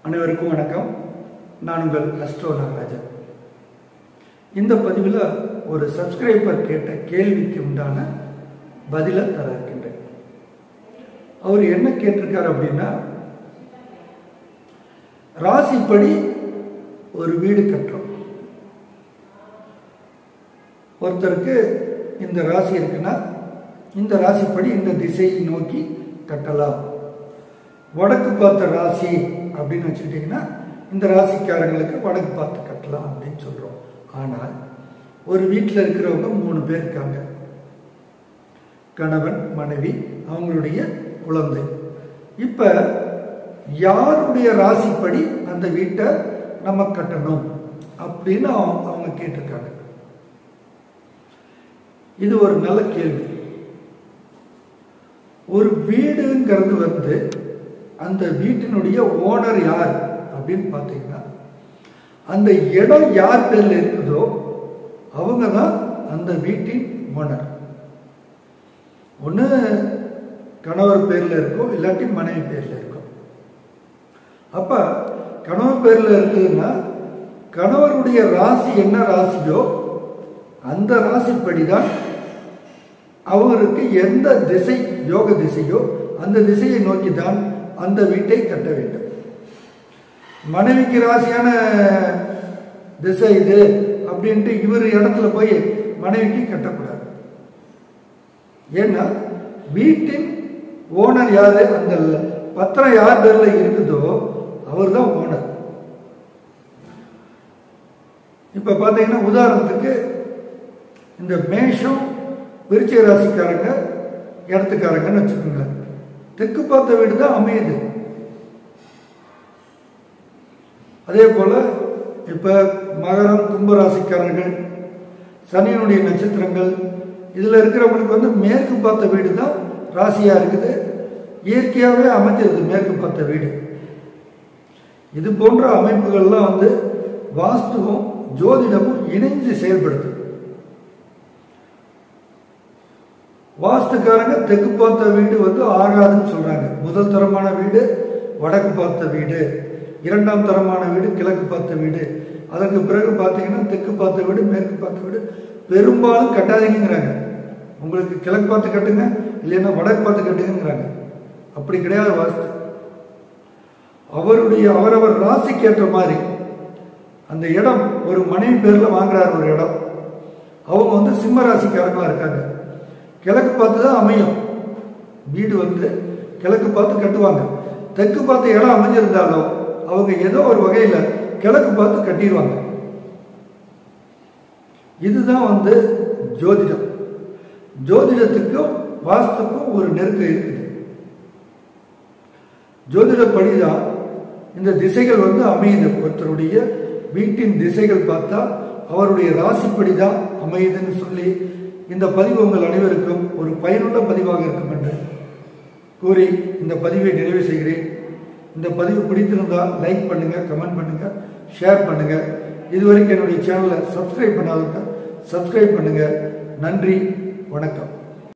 அனைவருக்கும் வணக்கம் நான் உங்கள் அஸ்ட்ரோ நாகராஜன் இந்த பதிவில் ஒரு சப்ஸ்கிரைபர் கேட்ட கேள்விக்கு உண்டான பதிலை தர இருக்கின்றேன் அவர் என்ன கேட்டிருக்கார் அப்படின்னா ராசிப்படி ஒரு வீடு கட்டுறோம் ஒருத்தருக்கு இந்த ராசி இருக்குன்னா இந்த ராசிப்படி இந்த திசையை நோக்கி கட்டலாம் வடக்கு பார்த்த ராசி அப்படின்னு வச்சுக்கிட்டிங்கன்னா இந்த ராசிக்காரங்களுக்கு வடக்கு பார்த்து கட்டலாம் அப்படின்னு சொல்கிறோம் ஆனால் ஒரு வீட்டில் இருக்கிறவங்க மூணு பேர் இருக்காங்க கணவன் மனைவி அவங்களுடைய குழந்தை இப்போ யாருடைய ராசிப்படி அந்த வீட்டை நம்ம கட்டணும் அப்படின்னு அவங்க அவங்க கேட்டிருக்காங்க இது ஒரு நல்ல கேள்வி ஒரு வீடுங்கிறது வந்து அந்த வீட்டினுடைய ஓனர் யார் அப்படின்னு பார்த்தீங்கன்னா அந்த இடம் யார் பேர்ல இருக்குதோ அவங்க தான் அந்த வீட்டின் ஓனர் ஒன்று கணவர் பேர்ல இருக்கும் இல்லாட்டி மனைவி பேர்ல இருக்கும் அப்ப கணவர் பேர்ல இருக்குதுன்னா கணவருடைய ராசி என்ன ராசியோ அந்த ராசிப்படிதான் அவருக்கு எந்த திசை யோக திசையோ அந்த திசையை நோக்கி தான் அந்த வீட்டை கட்ட வேண்டும் மனைவிக்கு ராசியான திசை இது அப்படின்ட்டு இவர் இடத்துல போய் மனைவிக்கு கட்டக்கூடாது ஏன்னா வீட்டின் ஓனர் யாரு அந்த பத்திரம் யார் பேர்ல இருக்குதோ அவர் தான் ஓனர் இப்ப பாத்தீங்கன்னா உதாரணத்துக்கு இந்த மேஷம் விருச்சிக ராசிக்காரங்க இடத்துக்காரங்கன்னு வச்சுக்கோங்க தெற்கு பார்த்த வீடு தான் அமையுது அதே போல இப்ப மகரம் கும்பராசிக்காரர்கள் சனியனுடைய நட்சத்திரங்கள் இதுல இருக்கிறவங்களுக்கு வந்து மேற்கு பார்த்த வீடு தான் ராசியா இருக்குது இயற்கையாகவே அமைஞ்சிருது மேற்கு பார்த்த வீடு இது போன்ற அமைப்புகள்லாம் வந்து வாஸ்துவும் ஜோதிடமும் இணைந்து செயல்படுது வாஸ்துக்காரங்க தெற்கு பார்த்த வீடு வந்து ஆகாதுன்னு சொல்றாங்க முதல் தரமான வீடு வடக்கு பார்த்த வீடு இரண்டாம் தரமான வீடு கிழக்கு பார்த்த வீடு அதற்கு பிறகு பார்த்தீங்கன்னா தெற்கு பார்த்த வீடு மேற்கு பார்த்த வீடு பெரும்பாலும் கட்டாதீங்கிறாங்க உங்களுக்கு கிழக்கு பார்த்து கட்டுங்க இல்லைன்னா வடக்கு பார்த்து கட்டுங்கிறாங்க அப்படி கிடையாது வாஸ்து அவருடைய அவரவர் ராசிக்கு ஏற்ற மாதிரி அந்த இடம் ஒரு மனைவி பேர்ல வாங்குறாரு ஒரு இடம் அவங்க வந்து சிம்ம ராசிக்காரங்களா இருக்காங்க கிழக்கு பார்த்து தான் அமையும் வீடு வந்து கிழக்கு பார்த்து கட்டுவாங்க தெற்கு பார்த்து இடம் அமைஞ்சிருந்தாலும் அவங்க ஏதோ ஒரு வகையில் கிழக்கு பார்த்து கட்டிடுவாங்க இதுதான் வந்து ஜோதிடம் ஜோதிடத்துக்கும் வாஸ்துக்கும் ஒரு நெருக்கம் இருக்குது ஜோதிடப்படி தான் இந்த திசைகள் வந்து அமையுது ஒருத்தருடைய வீட்டின் திசைகள் பார்த்தா அவருடைய ராசிப்படி தான் அமையுதுன்னு சொல்லி இந்த பதிவு உங்கள் அனைவருக்கும் ஒரு பயனுள்ள பதிவாக இருக்கும் என்று கூறி இந்த பதிவை நிறைவு செய்கிறேன் இந்த பதிவு பிடித்திருந்தால் லைக் பண்ணுங்க கமெண்ட் பண்ணுங்க ஷேர் பண்ணுங்க இதுவரைக்கும் என்னுடைய சேனலை சப்ஸ்கிரைப் பண்ணாதவங்க சப்ஸ்கிரைப் பண்ணுங்க நன்றி வணக்கம்